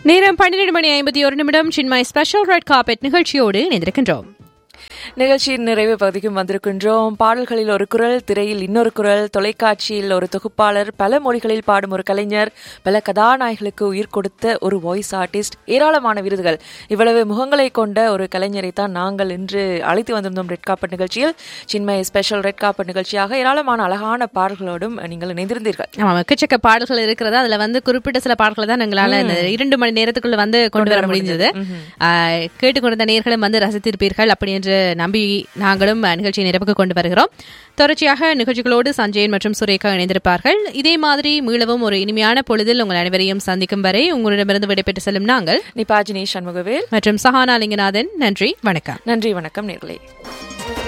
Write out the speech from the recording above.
நேரம் பன்னிரண்டு மணி ஐம்பத்தி ஒரு நிமிடம் சின்மாய் ஸ்பெஷல் ரெட் கார்பெட் நிகழ்ச்சியோடு இணைந்திருக்கின்றோம் நிகழ்ச்சியின் நிறைவு பகுதிக்கும் வந்திருக்கின்றோம் பாடல்களில் ஒரு குரல் திரையில் இன்னொரு குரல் தொலைக்காட்சியில் ஒரு தொகுப்பாளர் பல மொழிகளில் பாடும் ஒரு கலைஞர் பல கதாநாயகளுக்கு உயிர் கொடுத்த ஒரு வாய்ஸ் ஆர்டிஸ்ட் ஏராளமான விருதுகள் இவ்வளவு முகங்களை கொண்ட ஒரு கலைஞரை தான் நாங்கள் இன்று அழைத்து வந்திருந்தோம் ரெட் காப்பட் நிகழ்ச்சியில் சின்மய ஸ்பெஷல் ரெட் காப்பட் நிகழ்ச்சியாக ஏராளமான அழகான பாடல்களோடும் நீங்கள் இணைந்திருந்தீர்கள் ஆமா எக்கச்சக்க பாடல்கள் இருக்கிறது அதுல வந்து குறிப்பிட்ட சில பாடல்களை தான் எங்களால இந்த இரண்டு மணி நேரத்துக்குள்ள வந்து கொண்டு வர முடிஞ்சது கேட்டுக்கொண்டிருந்த நேர்களும் வந்து ரசித்திருப்பீர்கள் அப்படி என்று நம்பி நாங்களும் நிகழ்ச்சியை நிறைவுக்கு கொண்டு வருகிறோம் தொடர்ச்சியாக நிகழ்ச்சிகளோடு சஞ்சயன் மற்றும் சுரேகா இணைந்திருப்பார்கள் இதே மாதிரி மீளவும் ஒரு இனிமையான பொழுதில் உங்கள் அனைவரையும் சந்திக்கும் வரை உங்களிடமிருந்து விடைபெற்று செல்லும் நாங்கள் நிபாஜினி சண்முகவேல் மற்றும் சஹானா லிங்கநாதன் நன்றி வணக்கம் நன்றி வணக்கம் நேர்களே